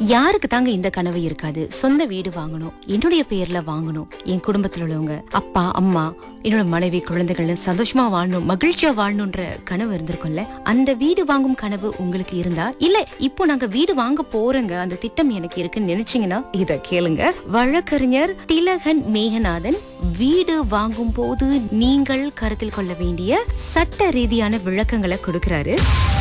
யாருக்கு தாங்க இந்த கனவு இருக்காது சொந்த வீடு வாங்கணும் என்னுடைய பேர்ல வாங்கணும் என் குடும்பத்துல உள்ளவங்க அப்பா அம்மா என்னோட மனைவி குழந்தைகள் சந்தோஷமா வாழணும் மகிழ்ச்சியா வாழணும்ன்ற கனவு இருந்திருக்கும்ல அந்த வீடு வாங்கும் கனவு உங்களுக்கு இருந்தா இல்ல இப்போ நாங்க வீடு வாங்க போறோங்க அந்த திட்டம் எனக்கு இருக்குன்னு நினைச்சீங்கன்னா இத கேளுங்க வழக்கறிஞர் திலகன் மேகநாதன் வீடு வாங்கும் போது நீங்கள் கருத்தில் கொள்ள வேண்டிய சட்ட ரீதியான விளக்கங்களை கொடுக்கிறாரு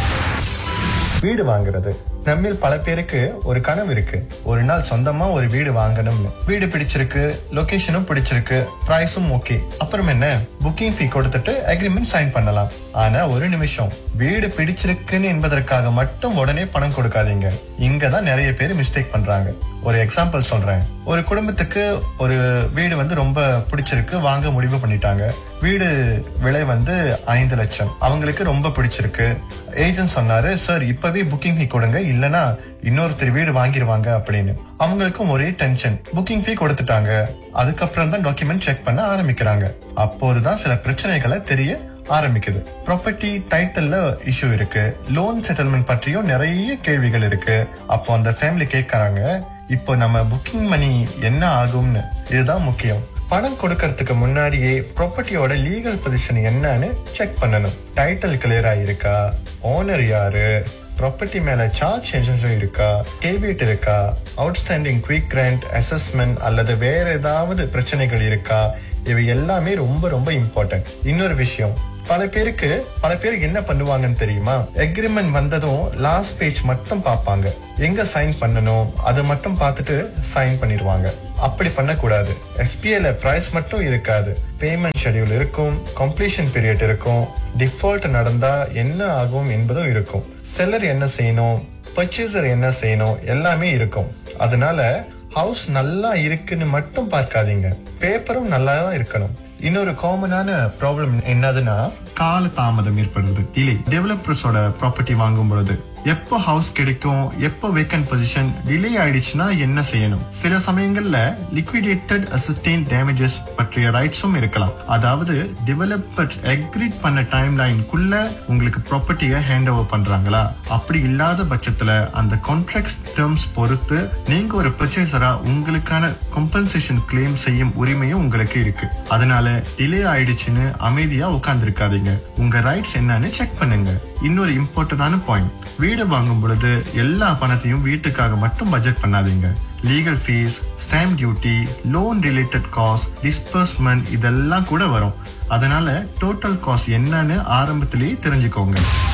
வீடு வாங்குறது நம்மில் பல பேருக்கு ஒரு கனவு இருக்கு ஒரு நாள் சொந்தமா ஒரு வீடு வாங்கணும்னு வீடு பிடிச்சிருக்கு லொகேஷனும் பிடிச்சிருக்கு பிரைஸும் ஓகே அப்புறம் என்ன புக்கிங் ஃபீ கொடுத்துட்டு அக்ரிமெண்ட் சைன் பண்ணலாம் ஆனா ஒரு நிமிஷம் வீடு பிடிச்சிருக்குன்னு என்பதற்காக மட்டும் உடனே பணம் கொடுக்காதீங்க இங்கதான் நிறைய பேர் மிஸ்டேக் பண்றாங்க ஒரு எக்ஸாம்பிள் சொல்றேன் ஒரு குடும்பத்துக்கு ஒரு வீடு வந்து ரொம்ப பிடிச்சிருக்கு வாங்க முடிவு பண்ணிட்டாங்க வீடு விலை வந்து ஐந்து லட்சம் அவங்களுக்கு ரொம்ப பிடிச்சிருக்கு ஏஜென்ட் சொன்னாரு சார் இப்பவே புக்கிங் ஃபீ கொடுங்க இல்லனா இன்னொருத்தர் வீடு வாங்கிடுவாங்க அப்படின்னு அவங்களுக்கும் ஒரே டென்ஷன் புக்கிங் ஃபீ கொடுத்துட்டாங்க அதுக்கப்புறம் தான் டாக்குமெண்ட் செக் பண்ண ஆரம்பிக்கிறாங்க அப்போதுதான் சில பிரச்சனைகளை தெரிய ஆரம்பிக்குது ப்ராப்பர்ட்டி டைட்டில்ல இஷ்யூ இருக்கு லோன் செட்டில்மெண்ட் பற்றியும் நிறைய கேள்விகள் இருக்கு அப்போ அந்த ஃபேமிலி கேட்கறாங்க இப்போ நம்ம புக்கிங் மணி என்ன ஆகும்னு இதுதான் முக்கியம் பணம் கொடுக்கறதுக்கு முன்னாடியே ப்ராப்பர்ட்டியோட லீகல் பொசிஷன் என்னன்னு செக் பண்ணணும் டைட்டில் கிளியரா இருக்கா ஓனர் யாரு ப்ராப்பர்ட்டி மேல சார்ஜ் சென்சஸும் இருக்கா கேவிட் இருக்கா அவுட்ஸ்டாண்டிங் குயிக் கிராண்ட் அசஸ்மெண்ட் அல்லது வேற ஏதாவது பிரச்சனைகள் இருக்கா இவை எல்லாமே ரொம்ப ரொம்ப இம்பார்ட்டன்ட் இன்னொரு விஷயம் பல பேருக்கு பல பேருக்கு என்ன பண்ணுவாங்கன்னு தெரியுமா அக்ரிமெண்ட் வந்ததும் லாஸ்ட் பேஜ் மட்டும் பார்ப்பாங்க எங்க சைன் பண்ணணும் அது மட்டும் பார்த்துட்டு சைன் பண்ணிடுவாங்க அப்படி பண்ணக்கூடாது எஸ்பிஐல பிரைஸ் மட்டும் இருக்காது பேமெண்ட் ஷெட்யூல் இருக்கும் கம்ப்ளீஷன் பீரியட் இருக்கும் டிஃபால்ட் நடந்தா என்ன ஆகும் என்பதும் இருக்கும் செல்லர் என்ன செய்யணும் பர்ச்சேசர் என்ன செய்யணும் எல்லாமே இருக்கும் அதனால ஹவுஸ் நல்லா இருக்குன்னு மட்டும் பார்க்காதீங்க பேப்பரும் நல்லா இருக்கணும் இன்னொரு காமனான ப்ராப்ளம் என்னதுன்னா கால தாமதம் ஏற்படுவது டிலே டெவலப்பர்ஸோட ப்ராப்பர்ட்டி வாங்கும் பொழுது எப்போ ஹவுஸ் கிடைக்கும் எப்போ வேக்கன்ட் பொசிஷன் டிலே ஆயிடுச்சுன்னா என்ன செய்யணும் சில சமயங்கள்ல லிக்விடேட்டட் அசிஸ்டன்ட் டேமேஜஸ் பற்றிய ரைட்ஸும் இருக்கலாம் அதாவது டெவலப்பர்ஸ் அக்ரிட் பண்ண டைம் லைனுக்குள்ள உங்களுக்கு ப்ராப்பர்ட்டியை ஹேண்ட் ஓவர் பண்றாங்களா அப்படி இல்லாத பட்சத்துல அந்த கான்ட்ராக்ட் டேர்ம்ஸ் பொறுத்து நீங்க ஒரு பர்ச்சேசரா உங்களுக்கான கம்பன்சேஷன் கிளைம் செய்யும் உரிமையும் உங்களுக்கு இருக்கு அதனால டிலே ஆயிடுச்சுன்னு அமைதியா உட்கார்ந்துருக்காதீங்க உங்க ரைட்ஸ் என்னன்னு செக் பண்ணுங்க இன்னொரு இம்பார்ட்டன்டான பாயிண்ட் வீடு வாங்கும் பொழுது எல்லா பணத்தையும் வீட்டுக்காக மட்டும் பட்ஜெட் பண்ணாதீங்க legal fees stamp duty loan related cost disbursement இதெல்லாம் கூட வரும் அதனால டோட்டல் காஸ்ட் என்னன்னு ஆரம்பத்திலேயே தெரிஞ்சுக்கோங்க